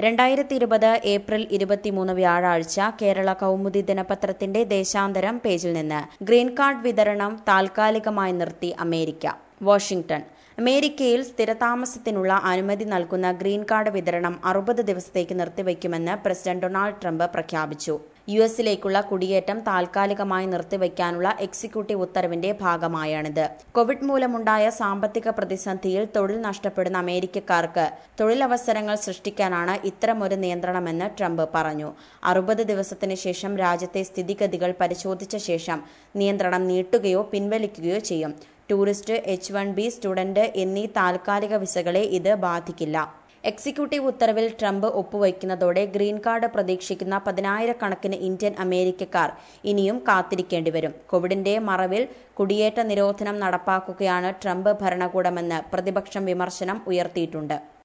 രണ്ടായിരത്തി ഇരുപത് ഏപ്രിൽ ഇരുപത്തിമൂന്ന് വ്യാഴാഴ്ച കേരള കൗമുദി ദിനപത്രത്തിന്റെ ദേശാന്തരം പേജിൽ നിന്ന് ഗ്രീൻ കാർഡ് വിതരണം താൽക്കാലികമായി നിർത്തി അമേരിക്ക വാഷിംഗ്ടൺ അമേരിക്കയിൽ സ്ഥിരതാമസത്തിനുള്ള അനുമതി നൽകുന്ന ഗ്രീൻ കാർഡ് വിതരണം അറുപത് ദിവസത്തേക്ക് നിർത്തിവെക്കുമെന്ന് പ്രസിഡന്റ് ഡൊണാൾഡ് ട്രംപ് പ്രഖ്യാപിച്ചു യു എസിലേക്കുള്ള കുടിയേറ്റം താൽക്കാലികമായി നിർത്തിവെക്കാനുള്ള എക്സിക്യൂട്ടീവ് ഉത്തരവിന്റെ ഭാഗമായാണിത് കോവിഡ് മൂലമുണ്ടായ സാമ്പത്തിക പ്രതിസന്ധിയിൽ തൊഴിൽ നഷ്ടപ്പെടുന്ന അമേരിക്കക്കാർക്ക് തൊഴിലവസരങ്ങൾ സൃഷ്ടിക്കാനാണ് ഇത്തരമൊരു നിയന്ത്രണമെന്ന് ട്രംപ് പറഞ്ഞു അറുപത് ദിവസത്തിന് ശേഷം രാജ്യത്തെ സ്ഥിതിഗതികൾ പരിശോധിച്ച ശേഷം നിയന്ത്രണം നീട്ടുകയോ പിൻവലിക്കുകയോ ചെയ്യും tourist H one B student എന്നീ താൽക്കാലിക വിസകളെ ഇത് ബാധിക്കില്ല എക്സിക്യൂട്ടീവ് ഉത്തരവിൽ ട്രംപ് ഒപ്പുവയ്ക്കുന്നതോടെ ഗ്രീൻ കാർഡ് പ്രതീക്ഷിക്കുന്ന പതിനായിരക്കണക്കിന് ഇന്ത്യൻ അമേരിക്കക്കാർ ഇനിയും കാത്തിരിക്കേണ്ടി വരും കോവിഡിന്റെ മറവിൽ കുടിയേറ്റ നിരോധനം നടപ്പാക്കുകയാണ് ട്രംപ് ഭരണകൂടമെന്ന് പ്രതിപക്ഷം വിമർശനം ഉയർത്തിയിട്ടുണ്ട്